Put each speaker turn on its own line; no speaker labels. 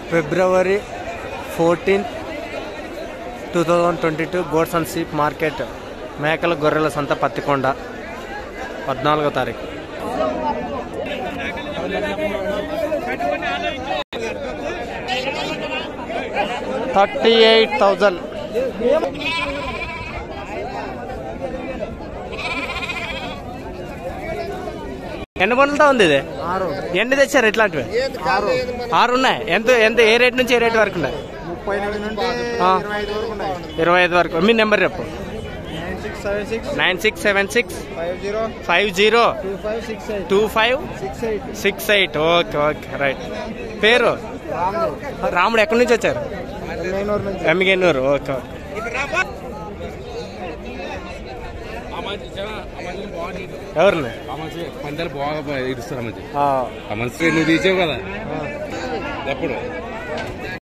February fourteen two thousand twenty two goods and sheep market మేకల గొర్రెల సంత పత్తికొండ పద్నాలుగో తారీఖు థర్టీ ఎయిట్ థౌజండ్ ఎన్ని బండ్లతో ఉంది ఇది
ఆరు
ఎన్ని తెచ్చారు ఇట్లాంటివి
ఆరు
ఆరు ఉన్నాయి ఎంత ఎంత ఏ రేట్ నుంచి ఏ రేట్ వరకు ఉన్నాయి
ముప్పై ఎనిమిది నుండి
ఆ.
ఇరవై ఐదు వరకు ఉన్నాయి
ఇరవై ఐదు వరకు మీ నెంబర్ చెప్పు
nine six seven six
nine six seven six
five zero
five zero
two five six eight
two five
six eight
six eight okay okay right పేరు
రాముడు
రాముడు ఎక్కడి నుంచి వచ్చారు
ఎమ్మెనూరు నుంచి
ఎమ్మిగన్నూరు ఓకే ఓకే ఎవరిని
ఆ మనిషి పందాలు బాగా ఇడుస్తారు ఆ మనిషి
ఆ,
ఆ మనిషి నువ్వు తీసావు కదా ఎప్పుడు